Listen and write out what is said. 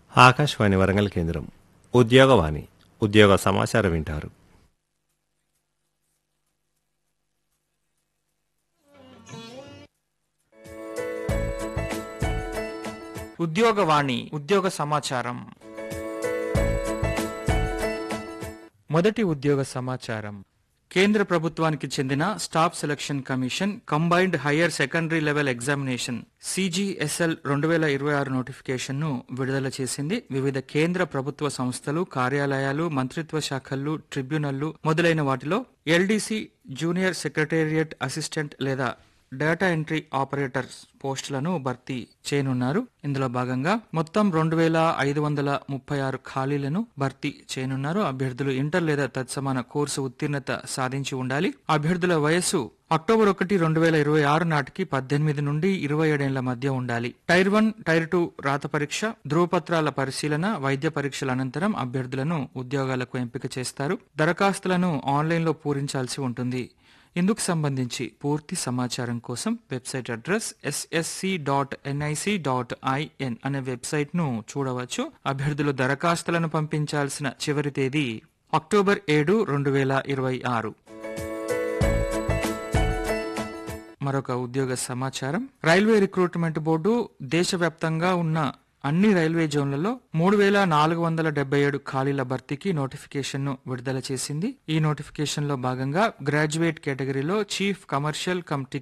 ఆకాశవాణి వరంగల్ కేంద్రం ఉద్యోగవాణి ఉద్యోగ సమాచారం వింటారు ఉద్యోగవాణి ఉద్యోగ సమాచారం మొదటి ఉద్యోగ సమాచారం కేంద్ర ప్రభుత్వానికి చెందిన staff selection commission combined higher secondary level examination CHSL రెండు వేల ఇరవై ఆరు నోటిఫికేషన్ ను విడుదల చేసింది వివిధ కేంద్ర ప్రభుత్వ సంస్థలు కార్యాలయాలు మంత్రిత్వ శాఖలు ట్రిబ్యునళ్లు మొదలైన వాటిలో ఎల్డీసీ జూనియర్ సెక్రటేరియట్ అసిస్టెంట్ లేదా డేటా ఎంట్రీ ఆపరేటర్స్ పోస్టులను భర్తీ చేయనున్నారు ఇందులో భాగంగా మొత్తం రెండు వేల ఐదు వందల ముప్పై ఆరు ఖాళీలను భర్తీ చేయనున్నారు అభ్యర్థులు ఇంటర్ లేదా తత్సమాన కోర్సు ఉత్తీర్ణత సాధించి ఉండాలి అభ్యర్థుల వయస్సు అక్టోబర్ ఒకటి రెండు వేల ఇరవై ఆరు నాటికి పద్దెనిమిది నుండి ఇరవై ఏడేళ్ల మధ్య ఉండాలి టైర్ వన్ టైర్ టూ రాత పరీక్ష ధృవపత్రాల పరిశీలన వైద్య పరీక్షల అనంతరం అభ్యర్థులను ఉద్యోగాలకు ఎంపిక చేస్తారు దరఖాస్తులను ఆన్లైన్లో పూరించాల్సి ఉంటుంది ఇందుకు సంబంధించి పూర్తి సమాచారం కోసం website address SSC dot NIC dot IN అనే వెబ్సైట్ ను చూడవచ్చు అభ్యర్థులు దరఖాస్తులను పంపించాల్సిన చివరి తేదీ అక్టోబర్ ఏడు రెండు వేల ఇరవై ఆరు మరొక ఉద్యోగ సమాచారం రైల్వే రిక్రూట్మెంట్ బోర్డు దేశవ్యాప్తంగా ఉన్న అన్ని రైల్వే జోన్లలో మూడు వేల నాలుగు వందల డెబ్బై ఏడు ఖాళీల భర్తీకి నోటిఫికేషన్ ను విడుదల చేసింది ఈ నోటిఫికేషన్ లో భాగంగా గ్రాడ్యుయేట్ కేటగిరీలో చీఫ్ కమర్షియల్ కమ్